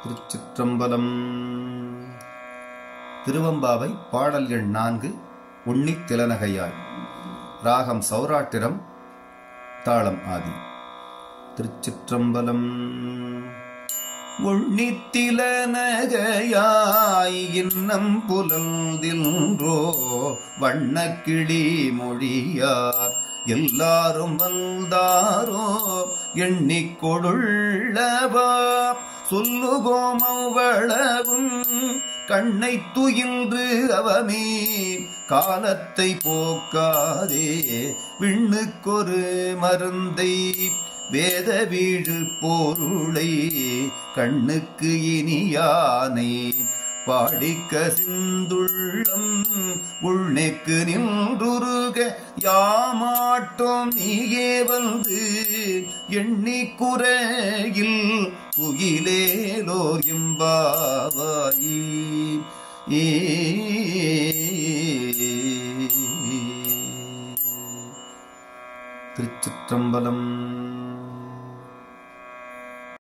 திருச்சிற்றம்பலம் திருவம்பாவை பாடல் எண் நான்கு உன்னித் திலனகையாய் ராகம் சௌராட்டிரம் தாளம் ஆதி திருச்சிற்றம்பலம் உன்னித்திலனகையாய் இன்னம் புலந்தில்ன்றோ வண்ணக்கிளி மொழியார் எல்லாரும் வந்தாரோ எண்ணிக் கொடுள்ளவா சொல்லுகோம் அவ்வளவும் கண்ணை துயின்று அவமே காலத்தை போக்காதே விண்ணுக்கொரு மருந்தை வேத வீழு பொருளை கண்ணுக்கு இனியானை பாடிக்க சிந்துள்ளம் உள்நெக்கு நின்றுருக யாமாட்டோம் நீயே வந்து எண்ணி குறையில் துகிலேலோர் எம்பாவாயி ஏ திருச்சிற்றம்பலம்